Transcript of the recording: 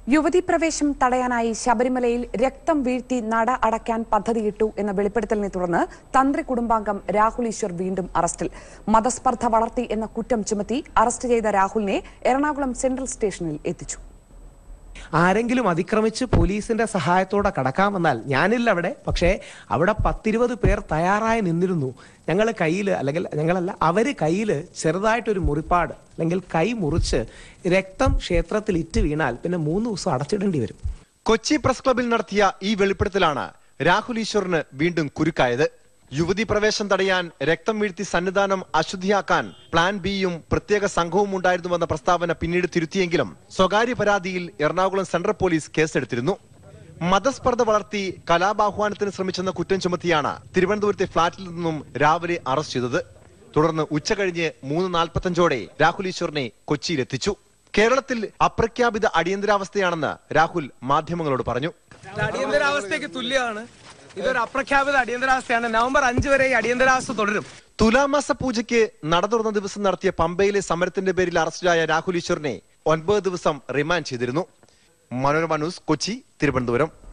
യുവതി പ്രവേശം തടയാനായി ശബരിമലയിൽ രക്തം വീഴ്ത്തി നട അടയ്ക്കാൻ പദ്ധതിയിട്ടു എന്ന വെളിപ്പെടുത്തലിനെ തുടർന്ന് തന്ത്രി കുടുംബാംഗം രാഹുൽ ഈശ്വർ വീണ്ടും അറസ്റ്റിൽ മതസ്പർദ്ധ വളർത്തി എന്ന കുറ്റം ചുമത്തി അറസ്റ്റ് ചെയ്ത രാഹുലിനെ എറണാകുളം സെൻട്രൽ സ്റ്റേഷനിൽ എത്തിച്ചു ആരെങ്കിലും അതിക്രമിച്ച് പോലീസിന്റെ സഹായത്തോടെ കടക്കാൻ വന്നാൽ ഞാനില്ല അവിടെ പക്ഷേ അവിടെ പത്തിരുപത് പേർ തയ്യാറായി നിന്നിരുന്നു ഞങ്ങൾ കയ്യിൽ അല്ലെങ്കിൽ ഞങ്ങളല്ല അവര് കയ്യിൽ ചെറുതായിട്ടൊരു മുറിപ്പാട് അല്ലെങ്കിൽ കൈ മുറിച്ച് രക്തം ക്ഷേത്രത്തിൽ ഇറ്റ് വീണാൽ പിന്നെ മൂന്ന് ദിവസം അടച്ചിടേണ്ടി വരും കൊച്ചി പ്രസ് ക്ലബിൽ നടത്തിയ ഈ വെളിപ്പെടുത്തലാണ് രാഹുൽ ഈശ്വറിന് വീണ്ടും കുരുക്കായത് യുവതി പ്രവേശം തടയാൻ രക്തം വീഴ്ത്തി സന്നിധാനം അശുദ്ധിയാക്കാൻ പ്ലാൻ ബിയും പ്രത്യേക സംഘവും ഉണ്ടായിരുന്നുവെന്ന പ്രസ്താവന പിന്നീട് തിരുത്തിയെങ്കിലും സ്വകാര്യ പരാതിയിൽ എറണാകുളം സെൻട്രൽ പോലീസ് കേസെടുത്തിരുന്നു മതസ്പർദ്ധ വളർത്തി കലാപാഹ്വാനത്തിന് ശ്രമിച്ചെന്ന കുറ്റം ചുമത്തിയാണ് തിരുവനന്തപുരത്തെ ഫ്ളാറ്റിൽ നിന്നും രാവിലെ അറസ്റ്റ് ചെയ്തത് തുടർന്ന് ഉച്ചകഴിഞ്ഞ് മൂന്ന് നാൽപ്പത്തഞ്ചോടെ രാഹുൽ ഈശ്വറിനെ കൊച്ചിയിലെത്തിച്ചു കേരളത്തിൽ അപ്രഖ്യാപിത അടിയന്തരാവസ്ഥയാണെന്ന് രാഹുൽ മാധ്യമങ്ങളോട് പറഞ്ഞു അടിയന്തരാവസ്ഥയ്ക്ക് തുല്യമാണ് ഇതൊരു അപ്രഖ്യാപിത അടിയന്തരാവസ്ഥയാണ് നവംബർ അഞ്ച് വരെ ഈ അടിയന്തരാവസ്ഥ തുടരും തുലാമാസ പൂജയ്ക്ക് നട തുറന്ന ദിവസം നടത്തിയ പമ്പയിലെ സമരത്തിന്റെ പേരിൽ അറസ്റ്റിലായ രാഹുൽ ഈശ്വറിനെ ഒൻപത് ദിവസം റിമാൻഡ് ചെയ്തിരുന്നു മനോരമ ന്യൂസ് കൊച്ചി തിരുവനന്തപുരം